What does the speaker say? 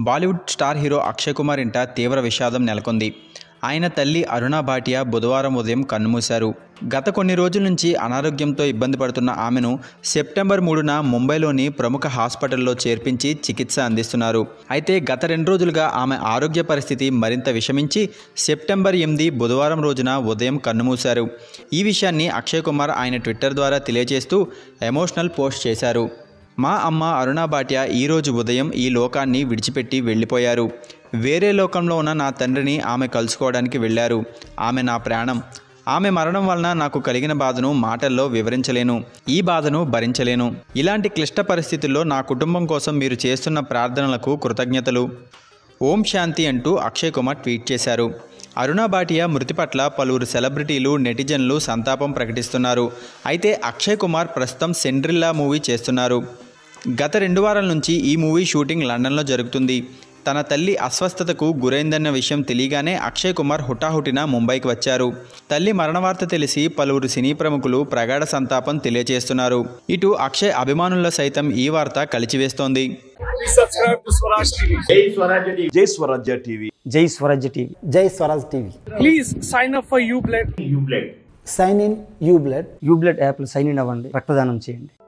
Bollywood star hero Akshay Kumar ఇంట తీవ్ర విషాదం నెలకొంది ఆయన తల్లి అరుణా భాటియా బుధవారం ఉదయం కన్నుమూశారు గత కొన్ని రోజుల నుంచి అనారోగ్యంతో ఇబ్బంది పడుతున్న ఆమెను సెప్టెంబర్ మూడున ముంబైలోని ప్రముఖ హాస్పిటల్లో చేర్పించి చికిత్స అందిస్తున్నారు అయితే గత రెండు రోజులుగా ఆమె ఆరోగ్య పరిస్థితి మరింత విషమించి సెప్టెంబర్ ఎనిమిది బుధవారం రోజున ఉదయం కన్నుమూశారు ఈ విషయాన్ని అక్షయ్ కుమార్ ఆయన ట్విట్టర్ ద్వారా తెలియజేస్తూ ఎమోషనల్ పోస్ట్ చేశారు మా అమ్మ అరుణా భాటియా ఈరోజు ఉదయం ఈ లోకాన్ని విడిచిపెట్టి వెళ్ళిపోయారు వేరే లోకంలో ఉన్న నా తండ్రిని ఆమె కలుసుకోవడానికి వెళ్ళారు ఆమె నా ప్రాణం ఆమె మరణం వలన నాకు కలిగిన బాధను మాటల్లో వివరించలేను ఈ బాధను భరించలేను ఇలాంటి క్లిష్ట పరిస్థితుల్లో నా కుటుంబం కోసం మీరు చేస్తున్న ప్రార్థనలకు కృతజ్ఞతలు ఓం శాంతి అంటూ అక్షయ్ కుమార్ ట్వీట్ చేశారు అరుణా భాటియా మృతి పట్ల పలువురు సెలబ్రిటీలు నెటిజన్లు సంతాపం ప్రకటిస్తున్నారు అయితే అక్షయ్ కుమార్ ప్రస్తుతం సెండ్రిల్లా మూవీ చేస్తున్నారు గత రెండు వారాల నుంచి ఈ మూవీ షూటింగ్ లండన్లో జరుగుతుంది తన తల్లి అస్వస్థతకు గురైందన్న విషయం తెలియగానే అక్షయ్ కుమార్ హుటాహుటిన ముంబైకి వచ్చారు తల్లి మరణ వార్త తెలిసి పలువురు సినీ ప్రముఖులు ప్రగాఢ సంతాపం తెలియజేస్తున్నారు ఇటు అక్షయ్ అభిమానుల్లో సైతం ఈ వార్త కలిచివేస్తోంది Please subscribe to Swaraj TV. జై స్వరాజ్య టీవీ జై స్వరాజ్య టీవీ జై Swarajya TV Jai Swaraj TV Please sign up for UBLED. U blood sign in U blood UBlood యాప్లో సైన్ ఇన్ అవ్వండి రక్తదానం చేయండి